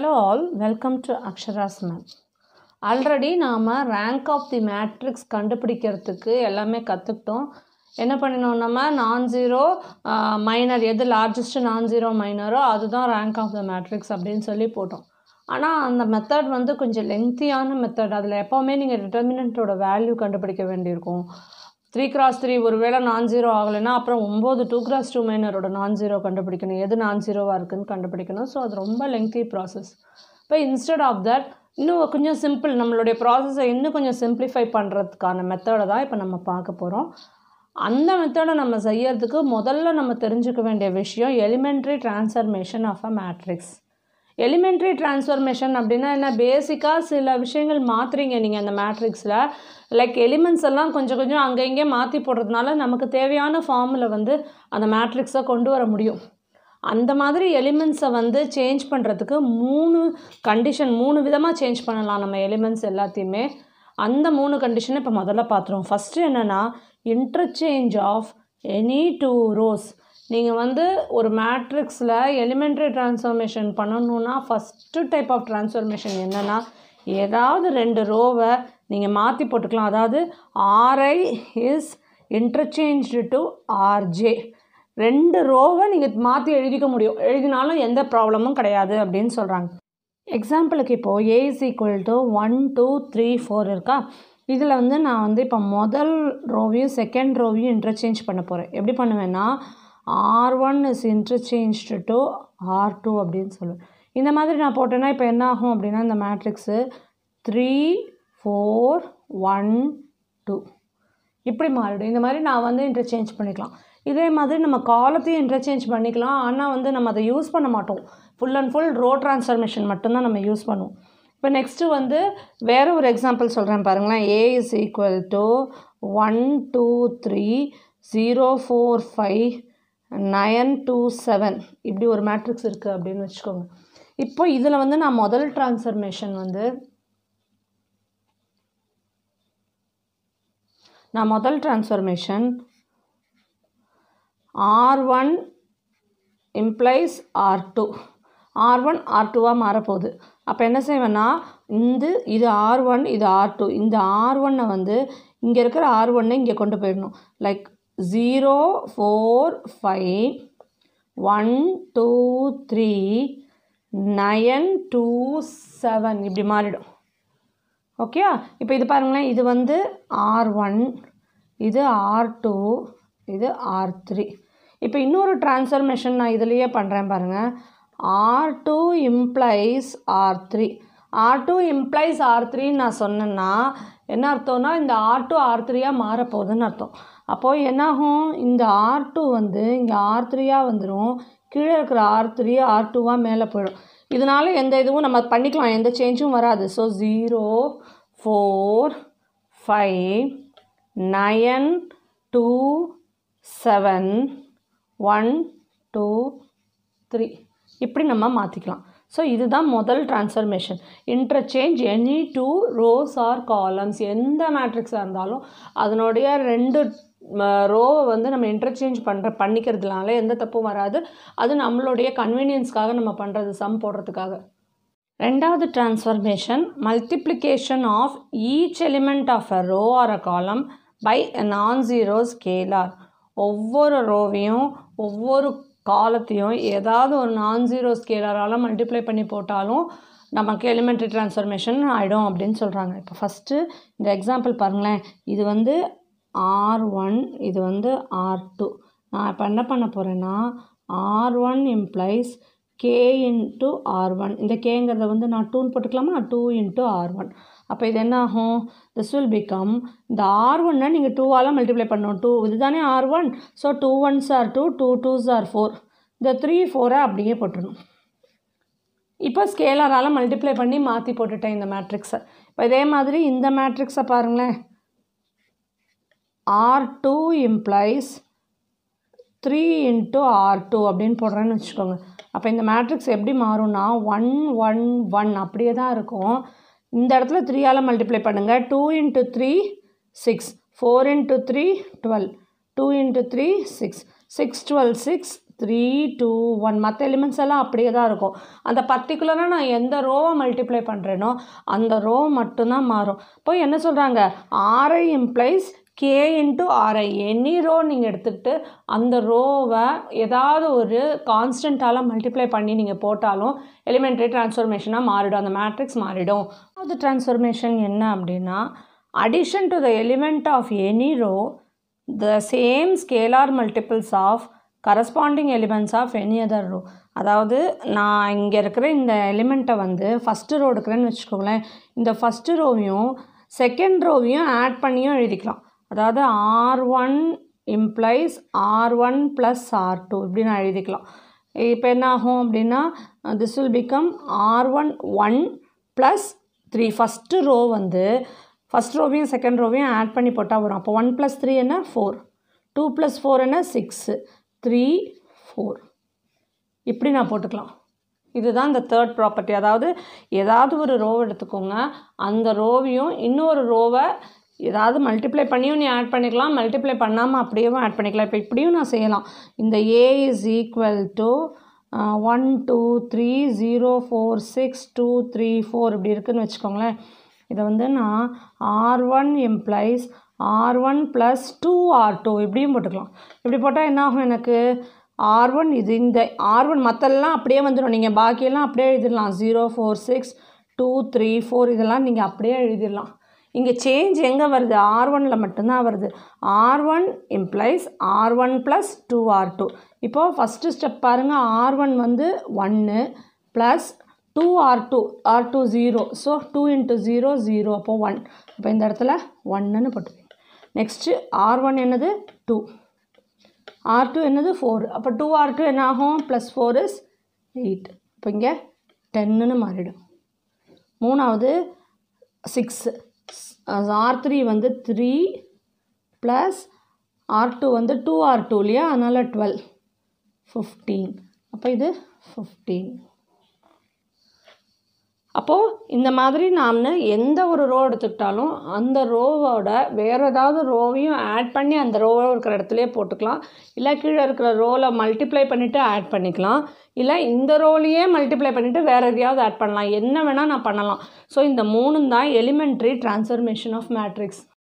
Hello all, welcome to Akshara's Math. Already நாம் rank of the matrix கண்டுபிடிக்கிறதுக்கு எல்லாமே கற்றுக்கிட்டோம் என்ன பண்ணினோம் நம்ம நான் ஜீரோ மைனர் எது லார்ஜஸ்ட் நான் ஜீரோ மைனரோ அதுதான் ரேங்க் ஆஃப் த மேட்ரிக்ஸ் அப்படின்னு சொல்லி போட்டோம் ஆனால் அந்த மெத்தட் வந்து கொஞ்சம் லெங்க்த்தியான மெத்தட் அதில் எப்போவுமே நீங்கள் டிட்டர்மினண்ட்டோட வேல்யூ கண்டுபிடிக்க வேண்டியிருக்கும் த்ரீ கிராஸ் த்ரீ ஒரு வேளை நான் ஜீரோ ஆகலைன்னா அப்புறம் ஒம்பது டூ கிராஸ் டூ மைனரோட நான் ஜீரோ கண்டுபிடிக்கணும் எது நான் ஜீரோவாக இருக்குன்னு கண்டுபிடிக்கணும் ஸோ அது ரொம்ப லெங்க்தி ப்ராசஸ் இப்போ இன்ஸ்டெட் ஆஃப் தட் இன்னும் கொஞ்சம் சிம்பிள் நம்மளுடைய ப்ராசஸை இன்னும் கொஞ்சம் சிம்பிளிஃபை பண்ணுறதுக்கான மெத்தடை தான் இப்போ நம்ம பார்க்க போகிறோம் அந்த மெத்தடை நம்ம செய்யறதுக்கு முதல்ல நம்ம தெரிஞ்சுக்க வேண்டிய விஷயம் elementary transformation of a matrix elementary transformation அப்படின்னா என்ன பேசிக்காக சில விஷயங்கள் மாற்றுறீங்க நீங்கள் அந்த மேட்ரிக்ஸில் லைக் எலிமெண்ட்ஸ் எல்லாம் கொஞ்சம் கொஞ்சம் அங்கே இங்கே மாற்றி போடுறதுனால நமக்கு தேவையான ஃபார்மில் வந்து அந்த மேட்ரிக்ஸை கொண்டு வர முடியும் அந்த மாதிரி எலிமெண்ட்ஸை வந்து சேஞ்ச் பண்ணுறதுக்கு மூணு கண்டிஷன் மூணு விதமாக சேஞ்ச் பண்ணலாம் நம்ம எலிமெண்ட்ஸ் எல்லாத்தையுமே அந்த மூணு கண்டிஷனை இப்போ முதல்ல பார்த்துருவோம் ஃபஸ்ட்டு என்னென்னா interchange of any two rows நீங்கள் வந்து ஒரு மேட்ரிக்ஸில் எலிமெண்ட்ரி ட்ரான்ஸ்ஃபர்மேஷன் பண்ணணுன்னா ஃபஸ்ட்டு டைப் ஆஃப் ட்ரான்ஸ்ஃபர்மேஷன் என்னென்னா ஏதாவது ரெண்டு ரோவை நீங்கள் மாற்றி போட்டுக்கலாம் அதாவது R I is interchange to R J ரெண்டு ரோவை நீங்கள் மாற்றி எழுதிக்க முடியும் எழுதினாலும் எந்த ப்ராப்ளமும் கிடையாது அப்படின்னு சொல்கிறாங்க எக்ஸாம்பிளுக்கு இப்போது A is equal to one two three four இருக்கா இதில் வந்து நான் வந்து இப்போ முதல் ரோவையும் செகண்ட் ரோவையும் இன்டர்சேஞ்ச் பண்ண போகிறேன் எப்படி பண்ணுவேன்னா R one is interchanged to R two அப்படின்னு சொல்லுவேன் இந்த மாதிரி நான் போட்டேன்னா இப்போ என்ன ஆகும் அப்படின்னா இந்த matrix three four one two இப்படி மாறிடும் இந்த மாதிரி நான் வந்து இன்டர்சேஞ்ச் பண்ணிக்கலாம் இதே மாதிரி நம்ம காலத்தையும் இன்டர்சேஞ்ச் பண்ணிக்கலாம் ஆனால் வந்து நம்ம அதை யூஸ் பண்ண மாட்டோம் full and full row transformation மட்டும்தான் நம்ம யூஸ் பண்ணுவோம் இப்போ நெக்ஸ்ட்டு வந்து வேறு ஒரு எக்ஸாம்பிள் சொல்கிறேன் பாருங்களேன் A is equal to one two three zero four five nine two seven இப்படி ஒரு மேட்ரிக்ஸ் இருக்குது அப்படின்னு வச்சுக்கோங்க இப்போ இதில் வந்து நான் முதல் ட்ரான்ஸ்ஃபர்மேஷன் வந்து நான் முதல் transformation R one implies R two R one R டூவாக மாறப்போகுது அப்போ என்ன செய்வேன்னா இந்த இது ஆர் ஒன் இது ஆர் டூ இந்த ஆர் ஒன்னை வந்து இங்கே இருக்கிற ஆர் ஒன்னை இங்கே கொண்டு போயிடணும் like zero four five one two three nine two seven இப்படி மாறிடும் ஓகே இப்போ இது பாருங்களேன் இது வந்து ஆர் ஒன் இது ஆர் டூ இது ஆர் த்ரீ இப்போ இன்னொரு ட்ரான்ஸ்ஃபர்மேஷன் நான் இதுலேயே பண்ணுறேன் பாருங்கள் R two implies R three R two implies R த்ரீன்னு நான் சொன்னேன்னா என்ன அர்த்தம்னா இந்த ஆர் டூ ஆர் த்ரீயாக மாறப்போகுதுன்னு அர்த்தம் அப்போது என்னாகும் இந்த ஆர் டூ வந்து இங்கே ஆர் த்ரீயாக வந்துடும் கீழே இருக்கிற ஆர் த்ரீ ஆர் டூவாக மேலே போயிடும் இதனால் எந்த இதுவும் நம்ம பண்ணிக்கலாம் எந்த சேஞ்சும் வராது so zero four five nine two seven one two three இப்படி நம்ம மாற்றிக்கலாம் ஸோ இதுதான் முதல் transformation interchange any two rows or columns எந்த மேட்ரிக்ஸாக இருந்தாலும் அதனுடைய ரெண்டு ரோவை வந்து நம்ம இன்டர்சேஞ்ச் பண்ணுற பண்ணிக்கிறதுனால எந்த தப்பும் வராது அது நம்மளுடைய கன்வீனியன்ஸ்க்காக நம்ம பண்ணுறது சம் போடுறதுக்காக ரெண்டாவது transformation multiplication of each element of a row or a column by அ நான் ஜீரோ ஸ்கேலார் ஒவ்வொரு ரோவையும் ஒவ்வொரு காலத்தையும் ஏதாவது ஒரு நான் ஜீரோ ஸ்கேலரால் மல்டிப்ளை பண்ணி போட்டாலும் நமக்கு எலிமெண்ட்ரி ட்ரான்ஸ்ஃபர்மேஷன் ஆகிடும் அப்படின்னு சொல்கிறாங்க இப்போ ஃபஸ்ட்டு இந்த எக்ஸாம்பிள் பாருங்களேன் இது வந்து ஆர் ஒன் இது வந்து ஆர் டூ நான் இப்போ என்ன பண்ண போகிறேன்னா R one implies K into R one இந்த கேங்கிறத வந்து நான் டூன்னு போட்டுக்கலாமா டூ இன்ட்டு ஆர் ஒன் அப்போ இது என்ன ஆகும் திஸ் வில் பிகம் இந்த ஆர் ஒன்னை நீங்கள் டூவால் மல்டிப்ளை பண்ணணும் டூ இதுதானே R one so two ones are two two twos are four இந்த த்ரீ ஃபோரை அப்படியே போட்டுடணும் இப்போ ஸ்கேலரால் மல்டிப்ளை பண்ணி மாற்றி போட்டுட்டேன் இந்த மேட்ரிக்ஸை இப்போ இதே மாதிரி இந்த மேட்ரிக்ஸை பாருங்களேன் R two implies three into R two அப்படின்னு போடுறேன்னு வச்சுக்கோங்க அப்போ இந்த மேட்ரிக்ஸ் எப்படி மாறும்னா ஒன் ஒன் ஒன் அப்படியே தான் இருக்கும் இந்த இடத்துல த்ரீயால் மல்டிப்ளை பண்ணுங்கள் two into three six four into three twelve two into three six six twelve six three two one மற்ற எலிமெண்ட்ஸ் எல்லாம் அப்படியே தான் இருக்கும் அந்த பர்டிகுலராக நான் எந்த ரோவை மல்டிப்ளை பண்ணுறேனோ அந்த ரோ மட்டும்தான் மாறும் இப்போ என்ன சொல்கிறாங்க R I implies K into R I any row நீங்கள் எடுத்துக்கிட்டு அந்த ரோவை ஏதாவது ஒரு கான்ஸ்டண்ட்டால் மல்டிப்ளை பண்ணி நீங்கள் போட்டாலும் எலிமெண்ட்ரி ட்ரான்ஸ்ஃபர்மேஷனாக மாறிடும் அந்த மேட்ரிக்ஸ் மாறிடும் அது ட்ரான்ஸ்ஃபர்மேஷன் என்ன அப்படின்னா addition to the element of any row the same scalar multiples of corresponding elements of any other row அதாவது நான் இங்கே இருக்கிற இந்த எலிமெண்ட்டை வந்து ஃபஸ்ட்டு ரோ எடுக்கிறேன்னு வச்சுக்கோங்களேன் இந்த ஃபஸ்ட்டு ரோவையும் செகண்ட் ரோவையும் ஆட் பண்ணியும் எழுதிக்கலாம் அதாவது R one implies R one plus R two இப்படி நான் எழுதிக்கலாம் இப்போ என்ன ஆகும் அப்படின்னா this will become R one one plus three first row வந்து ஃபஸ்ட் ரோவையும் செகண்ட் ரோவையும் ஆட் பண்ணி போட்டால் வரும் அப்போ ஒன் ப்ளஸ் த்ரீ என்ன ஃபோர் டூ ப்ளஸ் ஃபோர் என்ன சிக்ஸு த்ரீ ஃபோர் இப்படி நான் போட்டுக்கலாம் இதுதான் இந்த தேர்ட் ப்ராப்பர்ட்டி அதாவது ஏதாவது ஒரு ரோவை எடுத்துக்கோங்க அந்த ரோவையும் இன்னொரு ரோவை ஏதாவது மல்டிப்ளை பண்ணியும் நீ ஆட் பண்ணிக்கலாம் மல்டிப்ளை பண்ணாமல் அப்படியேவும் ஆட் பண்ணிக்கலாம் இப்போ இப்படியும் நான் செய்யலாம் இந்த A is equal to one two three zero four six two three four இப்படி இருக்குதுன்னு வச்சுக்கோங்களேன் இதை வந்து நான் R one implies R one plus two R two இப்படியும் போட்டுக்கலாம் இப்படி போட்டால் என்ன ஆகும் எனக்கு ஆர் ஒன் இது இந்த ஆர் ஒன் மற்றெல்லாம் அப்படியே வந்துடும் நீங்கள் பாக்கியெல்லாம் அப்படியே எழுதிடலாம் zero four six two three four இதெல்லாம் நீங்கள் அப்படியே எழுதிடலாம் இங்கே சேஞ்ச் எங்கே வருது ஆர் ஒனில் மட்டும்தான் வருது R one implies R one plus two R two இப்போது ஃபஸ்ட்டு ஸ்டெப் பாருங்கள் ஆர் ஒன் வந்து ஒன்று plus two R two R two zero so two into zero zero அப்போ ஒன் இப்போ இந்த இடத்துல ஒன்னுன்னு போட்டுருங்க நெக்ஸ்ட்டு ஆர் ஒன் என்னது டூ ஆர் டூ என்னது ஃபோர் அப்போ டூ ஆர் டூ என்ன ஆகும் ப்ளஸ் ஃபோர் இஸ் எயிட் இப்போ இங்கே டென்னுன்னு மாறிடும் மூணாவது சிக்ஸு ஆர் த்ரீ வந்து த்ரீ ப்ளஸ் ஆர் டூ வந்து டூ ஆர் டூ இல்லையா அதனால் டுவெல் ஃபிஃப்டீன் அப்போ இது ஃபிஃப்டீன் அப்போது இந்த மாதிரி நாம் எந்த ஒரு ரோ எடுத்துக்கிட்டாலும் அந்த ரோவோட வேறு ஏதாவது ரோவையும் ஆட் பண்ணி அந்த ரோவை இருக்கிற இடத்துலையே போட்டுக்கலாம் இல்லை கீழே இருக்கிற ரோவில் மல்டிப்ளை பண்ணிவிட்டு ஆட் பண்ணிக்கலாம் இல்லை இந்த ரோலையே மல்டிப்ளை பண்ணிவிட்டு வேறு எதையாவது ஆட் பண்ணலாம் என்ன வேணால் நான் பண்ணலாம் ஸோ இந்த மூணும் தான் எலிமெண்ட்ரி ட்ரான்ஸ்ஃபர்மேஷன் ஆஃப் மேட்ரிக்ஸ்